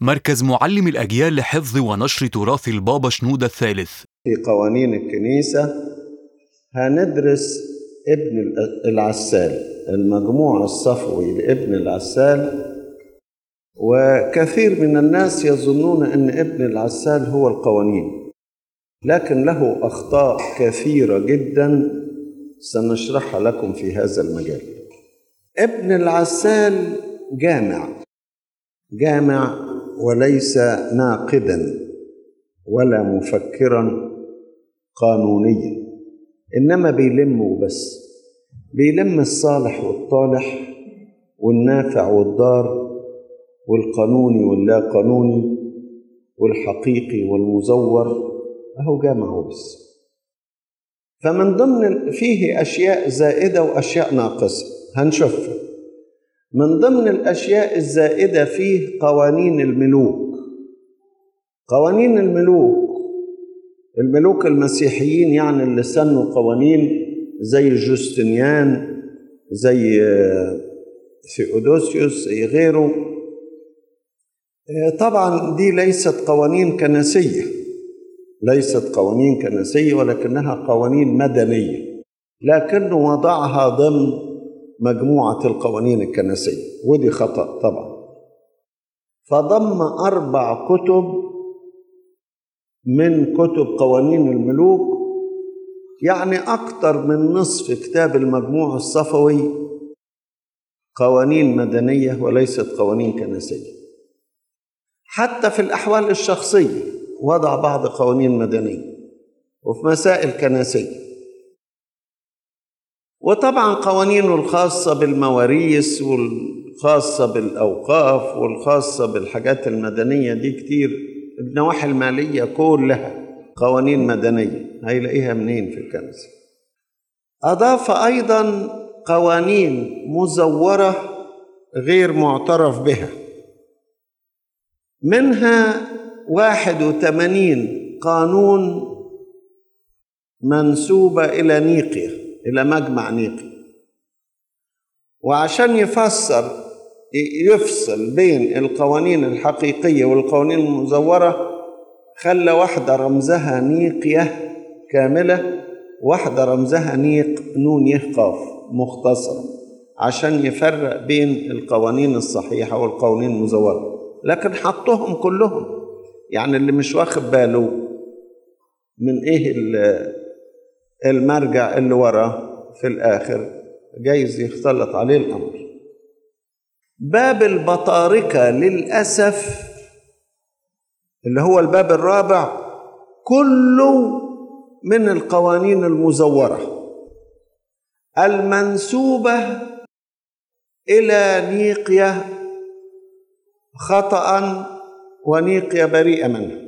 مركز معلم الأجيال لحفظ ونشر تراث البابا شنودة الثالث في قوانين الكنيسة هندرس ابن العسال المجموع الصفوي لابن العسال وكثير من الناس يظنون أن ابن العسال هو القوانين لكن له أخطاء كثيرة جدا سنشرحها لكم في هذا المجال ابن العسال جامع جامع وليس ناقدا ولا مفكرا قانونيا انما بيلم وبس بيلم الصالح والطالح والنافع والضار والقانوني واللا قانوني والحقيقي والمزور اهو جامع وبس فمن ضمن فيه اشياء زائده واشياء ناقصه هنشوفها من ضمن الاشياء الزائده فيه قوانين الملوك قوانين الملوك الملوك المسيحيين يعني اللي سنوا قوانين زي جوستنيان زي ثيودوسيوس زي غيره طبعا دي ليست قوانين كنسيه ليست قوانين كنسيه ولكنها قوانين مدنيه لكنه وضعها ضمن مجموعه القوانين الكنسيه ودي خطا طبعا فضم اربع كتب من كتب قوانين الملوك يعني أكثر من نصف كتاب المجموع الصفوي قوانين مدنية وليست قوانين كنسية حتى في الأحوال الشخصية وضع بعض قوانين مدنية وفي مسائل كنسية وطبعا قوانينه الخاصة بالمواريث والخاصة بالأوقاف والخاصة بالحاجات المدنية دي كتير النواحي المالية كلها قوانين مدنية هيلاقيها منين في الكنيسة أضاف أيضا قوانين مزورة غير معترف بها منها واحد وثمانين قانون منسوبة إلى نيقيا إلى مجمع نيقيا وعشان يفسر يفصل بين القوانين الحقيقية والقوانين المزورة خلى واحدة رمزها نيقية كاملة واحدة رمزها نيق نون يقاف مختصرة عشان يفرق بين القوانين الصحيحة والقوانين المزورة لكن حطهم كلهم يعني اللي مش واخد باله من ايه المرجع اللي وراه في الآخر جايز يختلط عليه الأمر باب البطاركة للأسف اللي هو الباب الرابع كله من القوانين المزورة المنسوبة إلى نيقيا خطأ ونيقيا بريئة منه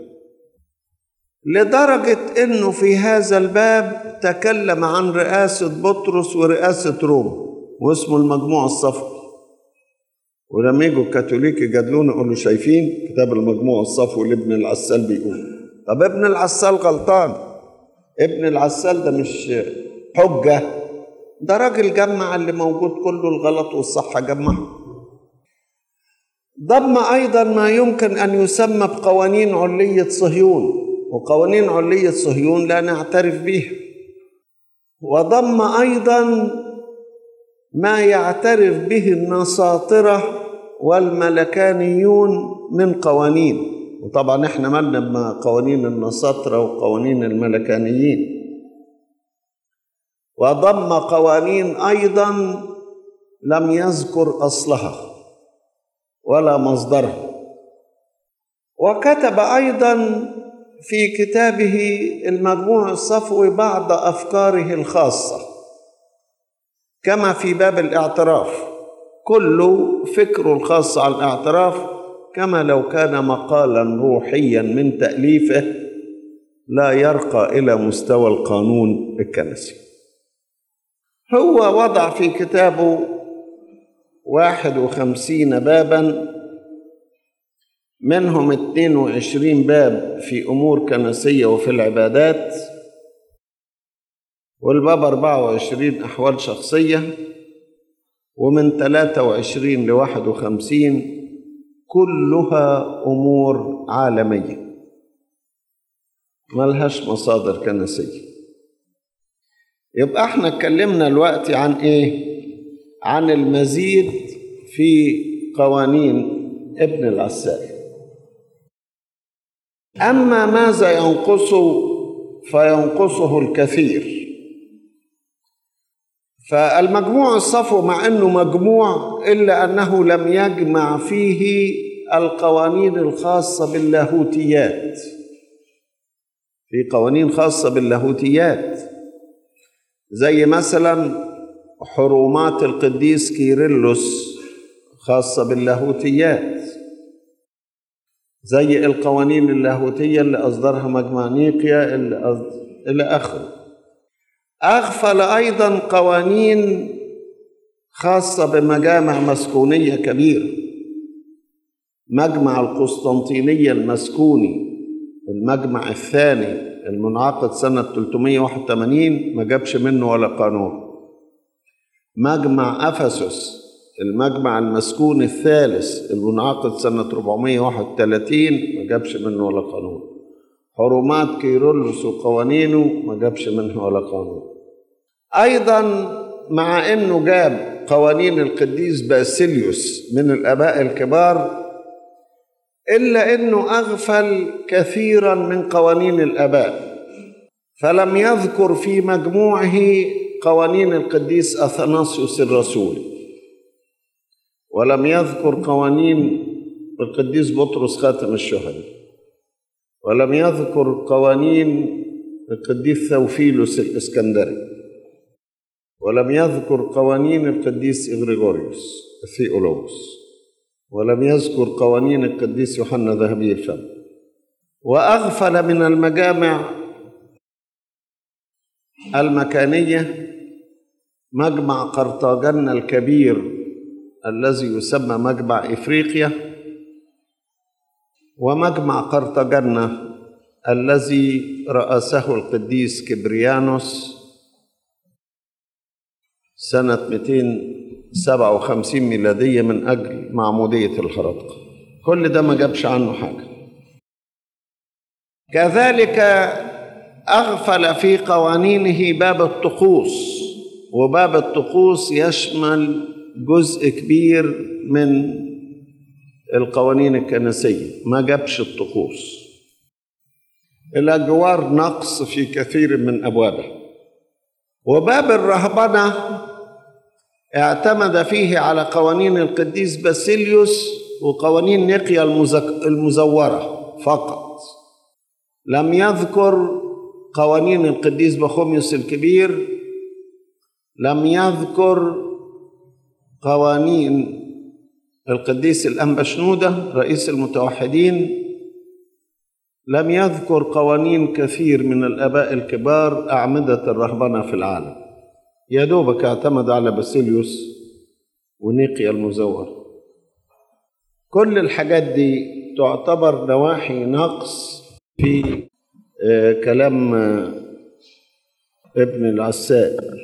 لدرجة أنه في هذا الباب تكلم عن رئاسة بطرس ورئاسة روما واسمه المجموع الصفوي ولما يجوا الكاثوليك يجادلونا يقولوا شايفين كتاب المجموع الصفوي لابن العسال بيقول طب ابن العسال غلطان ابن العسال ده مش حجة ده راجل جمع اللي موجود كله الغلط والصح جمعه ضم أيضا ما يمكن أن يسمى بقوانين علية صهيون وقوانين علية صهيون لا نعترف بها وضم أيضا ما يعترف به النساطرة والملكانيون من قوانين وطبعا احنا مالنا بقوانين النساطرة وقوانين الملكانيين وضم قوانين أيضا لم يذكر أصلها ولا مصدرها وكتب أيضا في كتابه المجموع الصفوي بعض أفكاره الخاصة كما في باب الاعتراف كله فكره الخاص عن الاعتراف كما لو كان مقالا روحيا من تأليفه لا يرقى إلى مستوى القانون الكنسي هو وضع في كتابه واحد وخمسين بابا منهم اتنين وعشرين باب في أمور كنسية وفي العبادات والباب أربعة وعشرين أحوال شخصية ومن 23 ل 51 كلها أمور عالمية ملهاش مصادر كنسية يبقى احنا اتكلمنا الوقت عن ايه عن المزيد في قوانين ابن العسال اما ماذا ينقصه فينقصه الكثير فالمجموع الصفو مع انه مجموع الا انه لم يجمع فيه القوانين الخاصه باللاهوتيات في قوانين خاصه باللاهوتيات زي مثلا حرومات القديس كيرلس خاصه باللاهوتيات زي القوانين اللاهوتيه اللي اصدرها مجمع نيقيا اللي أصدر الى اخره أغفل أيضا قوانين خاصة بمجامع مسكونية كبيرة مجمع القسطنطينية المسكوني المجمع الثاني المنعقد سنة 381 ما جابش منه ولا قانون مجمع أفسس المجمع المسكون الثالث المنعقد سنة 431 ما جابش منه ولا قانون حرمات كيرلس وقوانينه ما جابش منه ولا قانون ايضا مع انه جاب قوانين القديس باسيليوس من الاباء الكبار الا انه اغفل كثيرا من قوانين الاباء فلم يذكر في مجموعه قوانين القديس اثناسيوس الرسول ولم يذكر قوانين القديس بطرس خاتم الشهداء ولم يذكر قوانين القديس ثوفيلوس الاسكندري ولم يذكر قوانين القديس إغريغوريوس الثيولوس ولم يذكر قوانين القديس يوحنا ذهبي الفم وأغفل من المجامع المكانية مجمع قرطاجنة الكبير الذي يسمى مجمع إفريقيا ومجمع قرطاجنة الذي رأسه القديس كبريانوس سنة 257 ميلادية من أجل معمودية الهرطقة كل ده ما جابش عنه حاجة كذلك أغفل في قوانينه باب الطقوس وباب الطقوس يشمل جزء كبير من القوانين الكنسية ما جابش الطقوس إلى جوار نقص في كثير من أبوابه وباب الرهبنة اعتمد فيه على قوانين القديس باسيليوس وقوانين نقيا المزورة فقط لم يذكر قوانين القديس بخوميوس الكبير لم يذكر قوانين القديس الأنبا شنودة رئيس المتوحدين لم يذكر قوانين كثير من الآباء الكبار أعمدة الرهبنة في العالم يا دوبك اعتمد على باسيليوس ونيقيا المزور كل الحاجات دي تعتبر نواحي نقص في كلام ابن العساء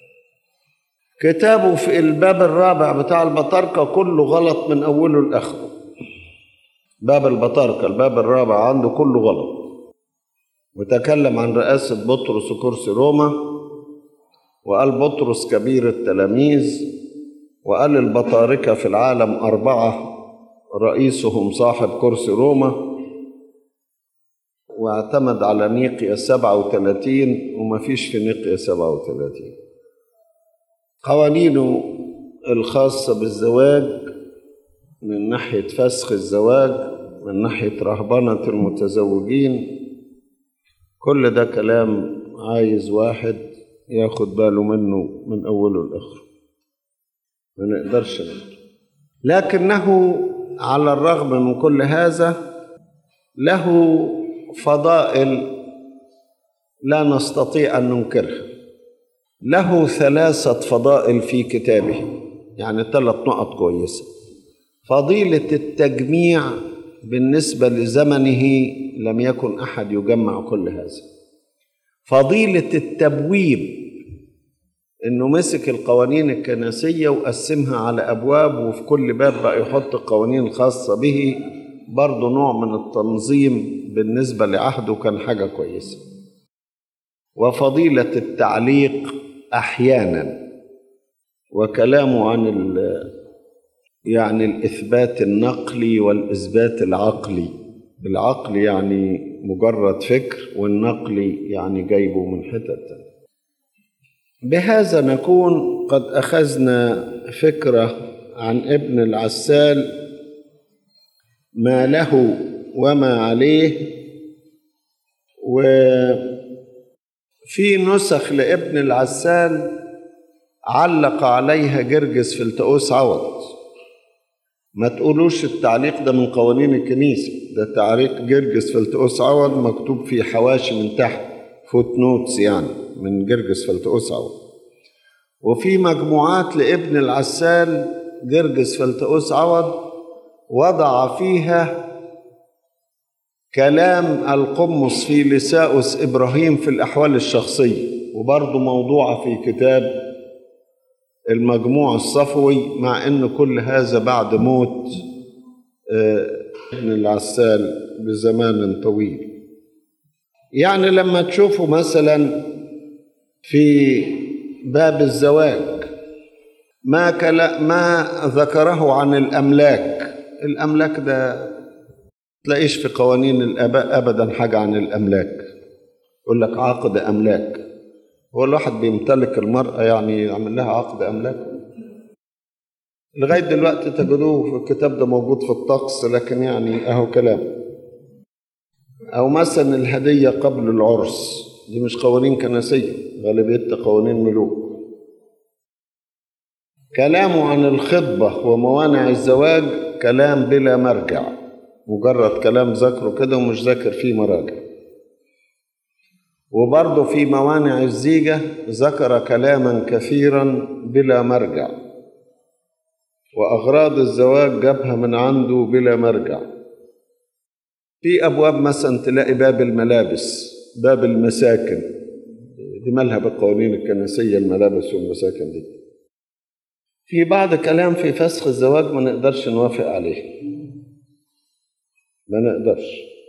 كتابه في الباب الرابع بتاع البطاركة كله غلط من أوله لآخره باب البطاركة الباب الرابع عنده كله غلط وتكلم عن رئاسة بطرس وكرسي روما وقال بطرس كبير التلاميذ وقال البطاركة في العالم أربعة رئيسهم صاحب كرسي روما واعتمد على نيقيا سبعة وثلاثين وما فيش في نيقيا سبعة وثلاثين قوانينه الخاصة بالزواج من ناحية فسخ الزواج من ناحية رهبنة المتزوجين كل ده كلام عايز واحد ياخد باله منه من أوله لآخره ما نقدرش نقدر لكنه على الرغم من كل هذا له فضائل لا نستطيع أن ننكرها له ثلاثة فضائل في كتابه يعني ثلاث نقط كويسة فضيلة التجميع بالنسبة لزمنه لم يكن أحد يجمع كل هذا فضيلة التبويب انه مسك القوانين الكنسيه وقسمها على ابواب وفي كل باب بقى يحط القوانين الخاصه به برضه نوع من التنظيم بالنسبه لعهده كان حاجه كويسه وفضيله التعليق احيانا وكلامه عن ال يعني الاثبات النقلي والاثبات العقلي العقل يعني مجرد فكر والنقلي يعني جايبه من حتة تانية. بهذا نكون قد أخذنا فكرة عن ابن العسال ما له وما عليه وفي نسخ لابن العسال علق عليها جرجس في التقوس عوض ما تقولوش التعليق ده من قوانين الكنيسة ده تعليق جرجس فلتقوس عوض مكتوب في حواشي من تحت فوت نوتس يعني من جرجس فلتقوس عوض وفي مجموعات لابن العسال جرجس فلتقوس عوض وضع فيها كلام القمص في لساؤس إبراهيم في الأحوال الشخصية وبرضه موضوعة في كتاب المجموع الصفوي مع ان كل هذا بعد موت ابن العسال بزمان طويل يعني لما تشوفوا مثلا في باب الزواج ما كلا ما ذكره عن الاملاك الاملاك ده تلاقيش في قوانين الاباء ابدا حاجه عن الاملاك يقول لك عقد املاك هو الواحد بيمتلك المرأة يعني يعمل لها عقد أملاك لغاية دلوقتي تجدوه في الكتاب ده موجود في الطقس لكن يعني أهو كلام أو مثلا الهدية قبل العرس دي مش قوانين كنسية غالبيتها قوانين ملوك كلامه عن الخطبة وموانع الزواج كلام بلا مرجع مجرد كلام ذكره كده ومش ذاكر فيه مراجع وبرضه في موانع الزيجة ذكر كلاما كثيرا بلا مرجع وأغراض الزواج جابها من عنده بلا مرجع في أبواب مثلا تلاقي باب الملابس باب المساكن دي مالها بالقوانين الكنسية الملابس والمساكن دي في بعض كلام في فسخ الزواج ما نقدرش نوافق عليه ما نقدرش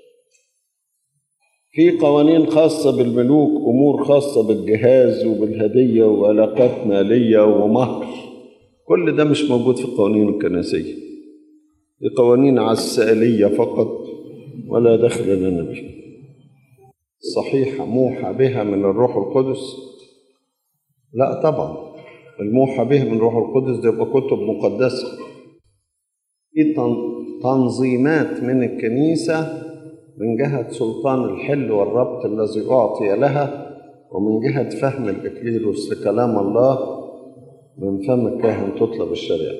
في قوانين خاصة بالملوك أمور خاصة بالجهاز وبالهدية وعلاقات مالية ومهر كل ده مش موجود في القوانين الكنسية دي قوانين عسالية فقط ولا دخل لنا بها صحيحة موحى بها من الروح القدس لا طبعا الموحى به من الروح القدس ده يبقى كتب مقدسة في تنظيمات من الكنيسة من جهة سلطان الحل والربط الذي أعطي لها ومن جهة فهم الإكليروس لكلام الله من فم الكاهن تطلب الشريعة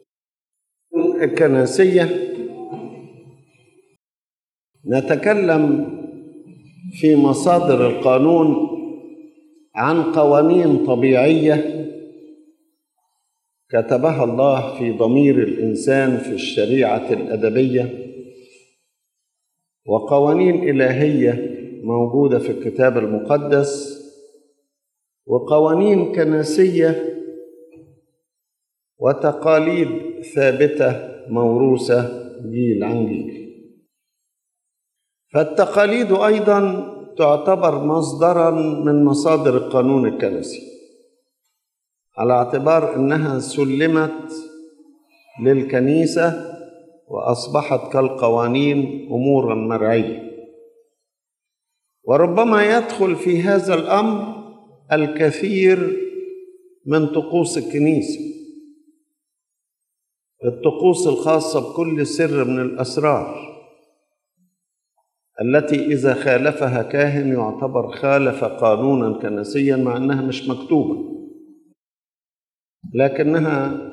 الكنسية نتكلم في مصادر القانون عن قوانين طبيعية كتبها الله في ضمير الإنسان في الشريعة الأدبية وقوانين إلهية موجودة في الكتاب المقدس وقوانين كنسية وتقاليد ثابتة موروثة جيل عن جيل فالتقاليد أيضا تعتبر مصدرا من مصادر القانون الكنسي على اعتبار أنها سلمت للكنيسة واصبحت كالقوانين امورا مرعيه وربما يدخل في هذا الامر الكثير من طقوس الكنيسه الطقوس الخاصه بكل سر من الاسرار التي اذا خالفها كاهن يعتبر خالف قانونا كنسيا مع انها مش مكتوبه لكنها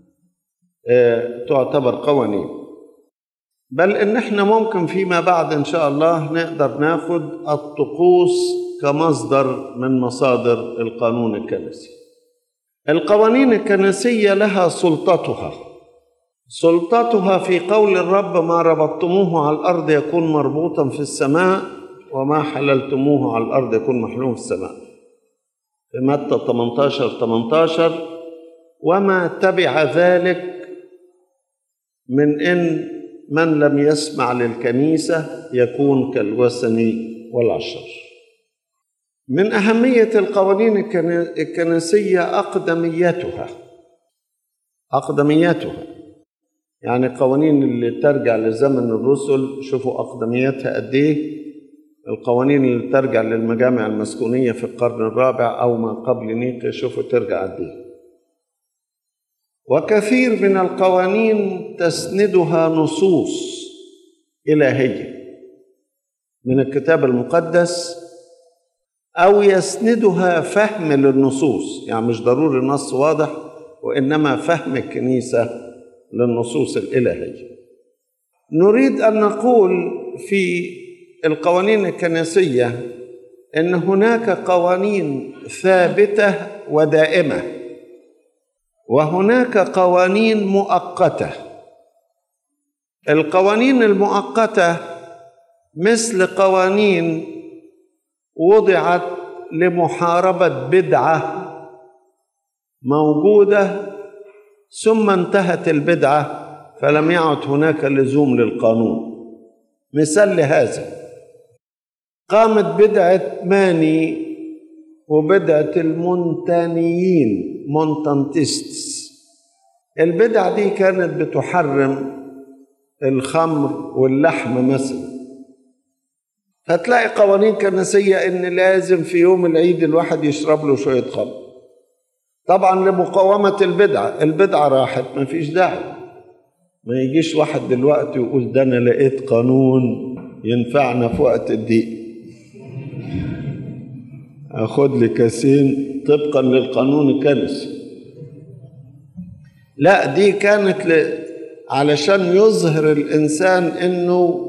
تعتبر قوانين بل ان احنا ممكن فيما بعد ان شاء الله نقدر ناخد الطقوس كمصدر من مصادر القانون الكنسي القوانين الكنسيه لها سلطتها سلطتها في قول الرب ما ربطتموه على الارض يكون مربوطا في السماء وما حللتموه على الارض يكون محلوم في السماء في متى 18 18 وما تبع ذلك من ان من لم يسمع للكنيسه يكون كالوثني والعشر من اهميه القوانين الكنسيه اقدميتها اقدميتها يعني القوانين اللي ترجع لزمن الرسل شوفوا اقدميتها قد ايه القوانين اللي ترجع للمجامع المسكونيه في القرن الرابع او ما قبل نيقيا شوفوا ترجع قد ايه وكثير من القوانين تسندها نصوص إلهية من الكتاب المقدس أو يسندها فهم للنصوص يعني مش ضروري نص واضح وإنما فهم الكنيسة للنصوص الإلهية نريد أن نقول في القوانين الكنسية إن هناك قوانين ثابتة ودائمة وهناك قوانين مؤقته القوانين المؤقته مثل قوانين وضعت لمحاربه بدعه موجوده ثم انتهت البدعه فلم يعد هناك لزوم للقانون مثال لهذا قامت بدعه ماني وبدعه المونتانيين مونتانتيستس البدع دي كانت بتحرم الخمر واللحم مثلا فتلاقي قوانين كنسية إن لازم في يوم العيد الواحد يشرب له شوية خمر طبعا لمقاومة البدعة البدعة راحت ما فيش داعي ما يجيش واحد دلوقتي ويقول ده أنا لقيت قانون ينفعنا في وقت الضيق أخد لي كاسين طبقا للقانون الكنسي لا دي كانت ل... علشان يظهر الإنسان إنه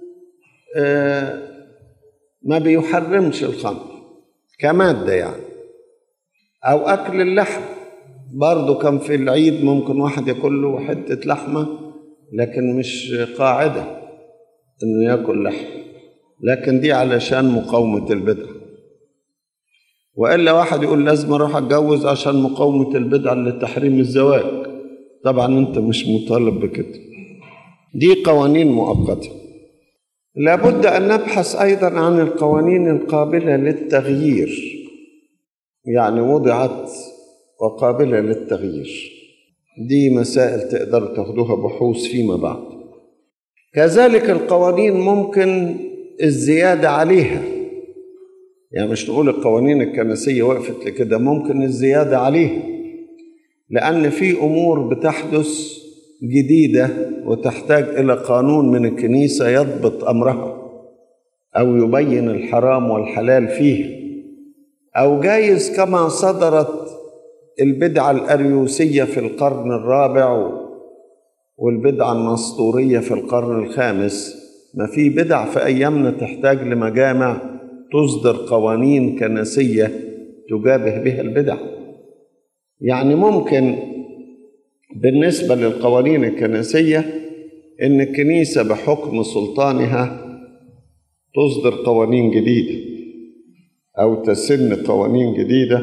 آه ما بيحرمش الخمر كمادة يعني أو أكل اللحم برضه كان في العيد ممكن واحد ياكل له حتة لحمة لكن مش قاعدة إنه ياكل لحم لكن دي علشان مقاومة البدعة والا واحد يقول لازم اروح اتجوز عشان مقاومه البدعه لتحريم الزواج طبعا انت مش مطالب بكده دي قوانين مؤقته لابد ان نبحث ايضا عن القوانين القابله للتغيير يعني وضعت وقابله للتغيير دي مسائل تقدروا تاخدوها بحوث فيما بعد كذلك القوانين ممكن الزياده عليها يعني مش نقول القوانين الكنسية وقفت لكده ممكن الزيادة عليها لأن في أمور بتحدث جديدة وتحتاج إلى قانون من الكنيسة يضبط أمرها أو يبين الحرام والحلال فيها أو جايز كما صدرت البدعة الأريوسية في القرن الرابع والبدعة النسطورية في القرن الخامس ما في بدع في أيامنا تحتاج لمجامع تصدر قوانين كنسية تجابه بها البدع يعني ممكن بالنسبة للقوانين الكنسية إن الكنيسة بحكم سلطانها تصدر قوانين جديدة أو تسن قوانين جديدة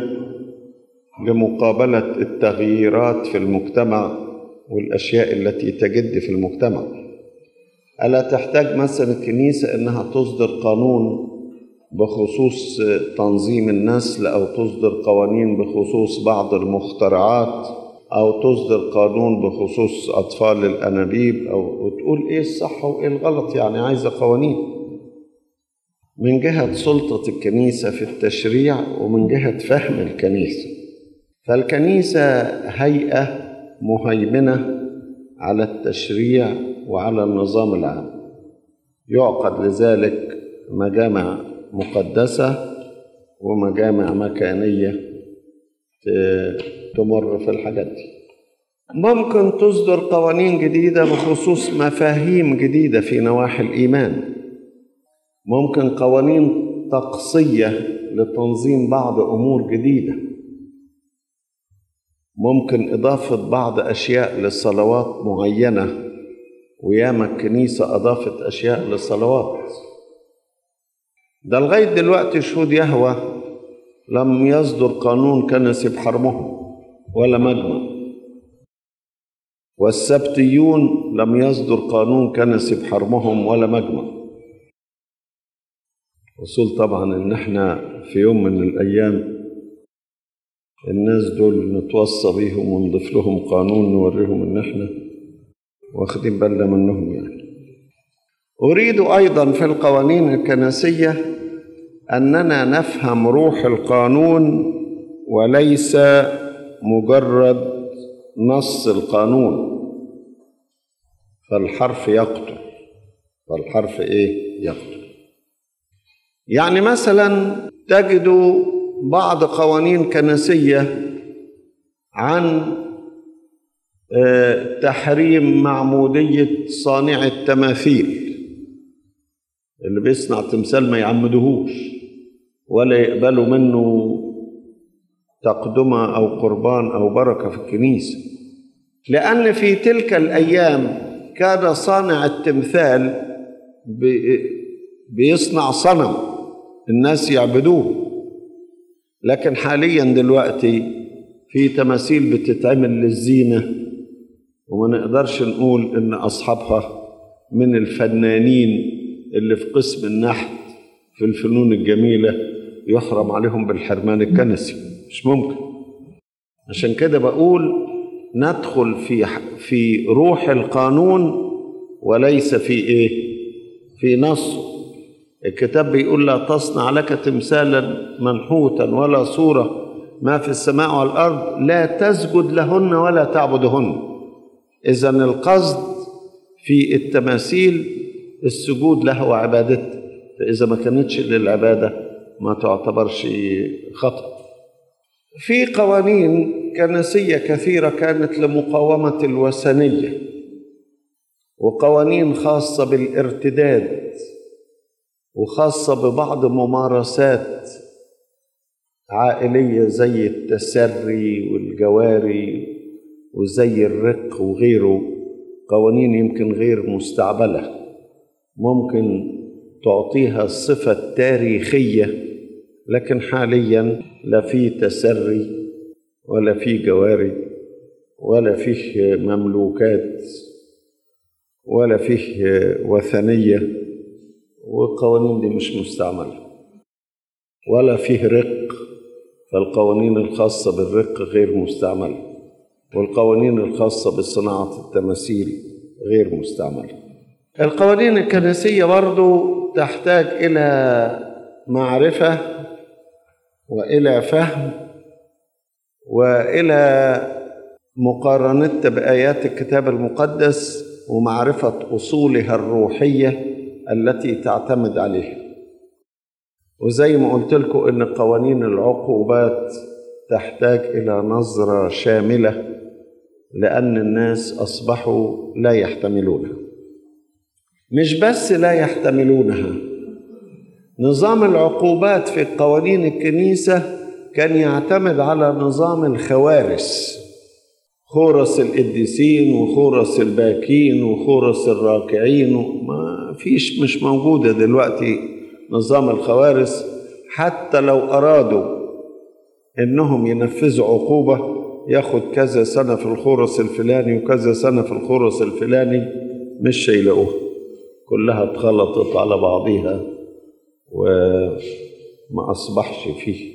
لمقابلة التغييرات في المجتمع والأشياء التي تجد في المجتمع ألا تحتاج مثلا الكنيسة إنها تصدر قانون بخصوص تنظيم النسل او تصدر قوانين بخصوص بعض المخترعات او تصدر قانون بخصوص اطفال الانابيب او وتقول ايه الصح وايه الغلط يعني عايزه قوانين من جهه سلطه الكنيسه في التشريع ومن جهه فهم الكنيسه فالكنيسه هيئه مهيمنه على التشريع وعلى النظام العام يعقد لذلك مجامع مقدسة ومجامع مكانية تمر في الحاجات دي ممكن تصدر قوانين جديدة بخصوص مفاهيم جديدة في نواحي الإيمان ممكن قوانين تقصية لتنظيم بعض أمور جديدة ممكن إضافة بعض أشياء لصلوات معينة وياما الكنيسة أضافت أشياء للصلوات ده لغاية دلوقتي شهود يهوى لم يصدر قانون كنسي بحرمهم ولا مجمع والسبتيون لم يصدر قانون كنسي بحرمهم ولا مجمع وصول طبعا ان احنا في يوم من الايام الناس دول نتوصى بيهم ونضيف لهم قانون نوريهم ان احنا واخدين بالنا منهم يعني اريد ايضا في القوانين الكنسيه اننا نفهم روح القانون وليس مجرد نص القانون فالحرف يقتل فالحرف ايه يقتل يعني مثلا تجد بعض قوانين كنسيه عن تحريم معموديه صانع التماثيل اللي بيصنع تمثال ما يعمدهوش ولا يقبلوا منه تقدمة أو قربان أو بركة في الكنيسة لأن في تلك الأيام كان صانع التمثال بيصنع صنم الناس يعبدوه لكن حاليا دلوقتي في تماثيل بتتعمل للزينة وما نقدرش نقول إن أصحابها من الفنانين اللي في قسم النحت في الفنون الجميلة يحرم عليهم بالحرمان الكنسي مش ممكن عشان كده بقول ندخل في في روح القانون وليس في ايه في نصه الكتاب بيقول لا تصنع لك تمثالا منحوتا ولا صورة ما في السماء والأرض لا تسجد لهن ولا تعبدهن إذا القصد في التماثيل السجود له وعبادته فإذا ما كانتش للعبادة ما تعتبرش خطأ في قوانين كنسية كثيرة كانت لمقاومة الوثنية وقوانين خاصة بالارتداد وخاصة ببعض ممارسات عائلية زي التسري والجواري وزي الرق وغيره قوانين يمكن غير مستعبله ممكن تعطيها الصفة التاريخية لكن حاليا لا في تسري ولا في جواري ولا فيه مملوكات ولا فيه وثنية والقوانين دي مش مستعملة ولا فيه رق فالقوانين الخاصة بالرق غير مستعملة والقوانين الخاصة بصناعة التماثيل غير مستعمله القوانين الكنسية برضو تحتاج إلى معرفة وإلى فهم وإلى مقارنتها بآيات الكتاب المقدس ومعرفة أصولها الروحية التي تعتمد عليها وزي ما قلت لكم إن قوانين العقوبات تحتاج إلى نظرة شاملة لأن الناس أصبحوا لا يحتملونها مش بس لا يحتملونها نظام العقوبات في قوانين الكنيسة كان يعتمد على نظام الخوارس خورس القديسين وخورس الباكين وخورس الراكعين ما فيش مش موجودة دلوقتي نظام الخوارس حتى لو أرادوا إنهم ينفذوا عقوبة ياخد كذا سنة في الخورس الفلاني وكذا سنة في الخورس الفلاني مش هيلاقوها كلها اتخلطت على بعضيها وما أصبحش فيه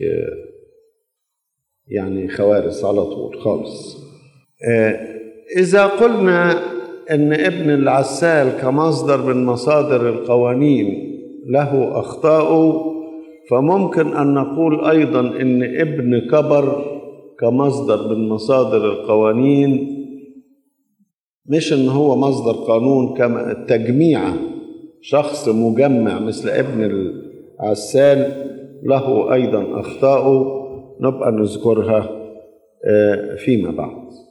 يعني خوارث على طول خالص إذا قلنا أن ابن العسال كمصدر من مصادر القوانين له أخطاء فممكن أن نقول أيضا أن ابن كبر كمصدر من مصادر القوانين مش ان هو مصدر قانون كما التجميع شخص مجمع مثل ابن العسال له ايضا اخطاء نبقى نذكرها فيما بعد